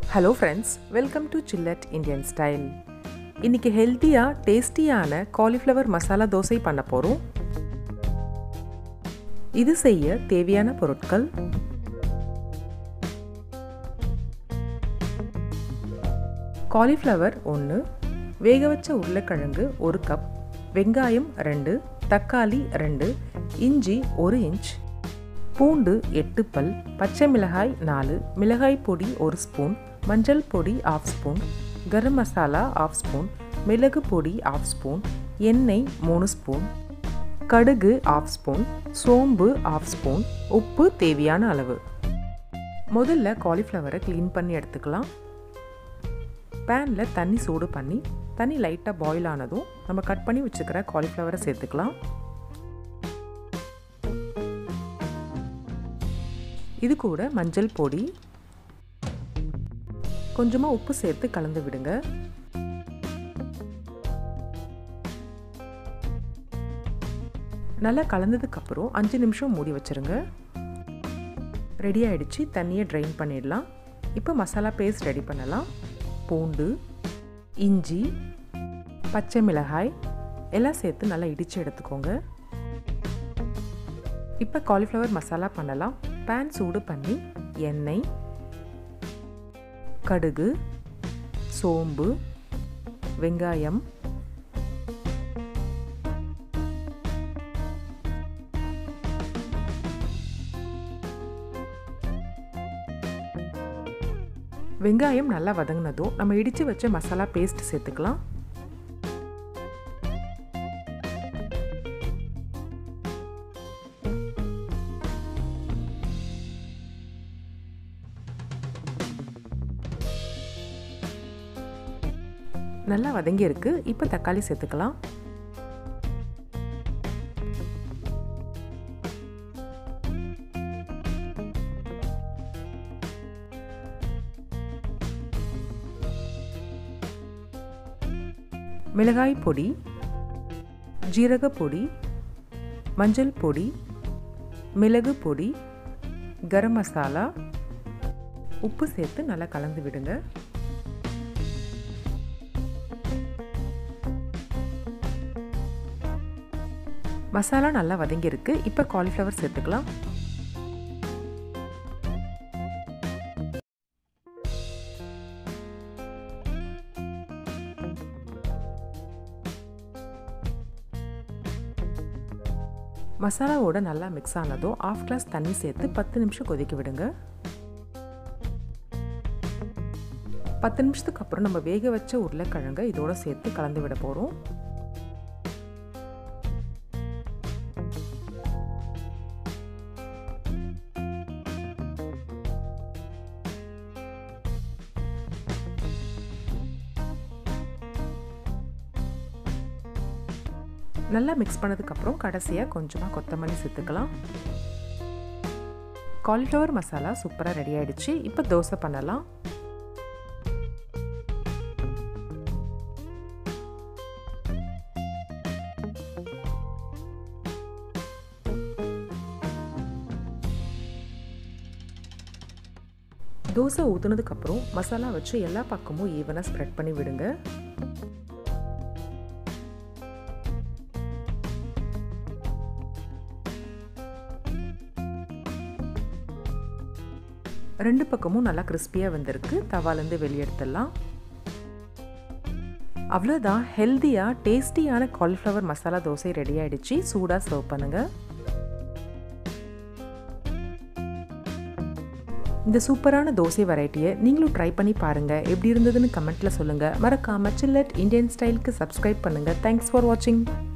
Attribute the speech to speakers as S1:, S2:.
S1: hello friends welcome to Chillat Indian style இன்னைக்கு ஹெல்த்தியாக டேஸ்டியான காலிஃப்ளவர் மசாலா தோசை பண்ண போகிறோம் இது செய்ய தேவையான பொருட்கள் காலிஃப்ளவர் ஒன்று வேக வச்ச உருளைக்கிழங்கு ஒரு கப் வெங்காயம் ரெண்டு தக்காளி ரெண்டு இஞ்சி ஒரு இன்ச் பூண்டு எட்டு பல் பச்சை மிளகாய் நாலு மிளகாய் பொடி ஒரு ஸ்பூன் மஞ்சள் பொடி half spoon garam masala half spoon மிளகு பொடி ஆஃப் ஸ்பூன் எண்ணெய் மூணு ஸ்பூன் கடுகு ஆஃப் ஸ்பூன் சோம்பு ஆஃப் ஸ்பூன் உப்பு தேவையான அளவு முதல்ல காலிஃப்ளவரை க்ளீன் பண்ணி எடுத்துக்கலாம் பேனில் தண்ணி சூடு பண்ணி தண்ணி லைட்டாக பாயில் ஆனதும் நம்ம கட் பண்ணி வச்சுக்கிற காலிஃப்ளவரை சேர்த்துக்கலாம் இது கூட மஞ்சள் பொடி கொஞ்சமாக உப்பு சேர்த்து கலந்து விடுங்க நல்லா கலந்ததுக்கப்புறம் அஞ்சு நிமிஷம் மூடி வச்சுருங்க ரெடி ஆகிடுச்சு தண்ணியை ட்ரைன் பண்ணிடலாம் இப்போ மசாலா பேஸ்ட் ரெடி பண்ணலாம் பூண்டு இஞ்சி பச்சை மிளகாய் எல்லாம் சேர்த்து நல்லா இடித்து எடுத்துக்கோங்க இப்போ காலிஃப்ளவர் மசாலா பண்ணலாம் பேன் சூடு பண்ணி எண்ணெய் கடுகு சோம்பு வெங்காயம் வெங்காயம் நல்லா வதங்கினதும் நம்ம இடித்து வச்ச மசாலா பேஸ்ட் சேர்த்துக்கலாம் நல்லா வதங்கி இருக்கு இப்போ தக்காளி சேர்த்துக்கலாம் மிளகாய் பொடி ஜீரக பொடி மஞ்சள் பொடி மிளகு பொடி கரம் மசாலா உப்பு சேர்த்து நல்லா கலந்து விடுங்க மசாலா நல்லா வதங்கியிருக்கு இப்போ காலிஃப்ளவர் சேர்த்துக்கலாம் மசாலாவோட நல்லா மிக்ஸ் ஆனதும் ஆஃப் கிளாஸ் தண்ணி சேர்த்து பத்து நிமிஷம் கொதிக்க விடுங்க பத்து நிமிஷத்துக்கு அப்புறம் நம்ம வேக வச்ச உருளைக்கிழங்கை இதோட சேர்த்து கலந்து விட போகிறோம் நல்லா மிக்ஸ் பண்ணதுக்கப்புறம் கடைசியாக கொஞ்சமாக கொத்தமல்லி சேர்த்துக்கலாம் காலிஃப்ளவர் மசாலா சூப்பராக ரெடி ஆகிடுச்சு இப்போ தோசை பண்ணலாம் தோசை ஊற்றுனதுக்கப்புறம் மசாலா வச்சு எல்லா பக்கமும் ஈவனாக ஸ்ப்ரெட் பண்ணி விடுங்க ரெண்டு பக்கமும் நல்லா கிறிஸ்பியாக வந்திருக்கு தவாலேருந்து வெளியெடுத்துடலாம் அவ்வளோதான் ஹெல்த்தியாக டேஸ்டியான காலிஃப்ளவர் மசாலா தோசை ரெடி ஆகிடுச்சு சூடாக சர்வ் பண்ணுங்கள் இந்த சூப்பரான தோசை வெரைட்டியை நீங்களும் ட்ரை பண்ணி பாருங்கள் எப்படி இருந்ததுன்னு கமெண்ட்டில் சொல்லுங்கள் மறக்காமல் சில்லட் இந்தியன் ஸ்டைலுக்கு சப்ஸ்கிரைப் பண்ணுங்கள் தேங்க்ஸ் ஃபார் வாட்சிங்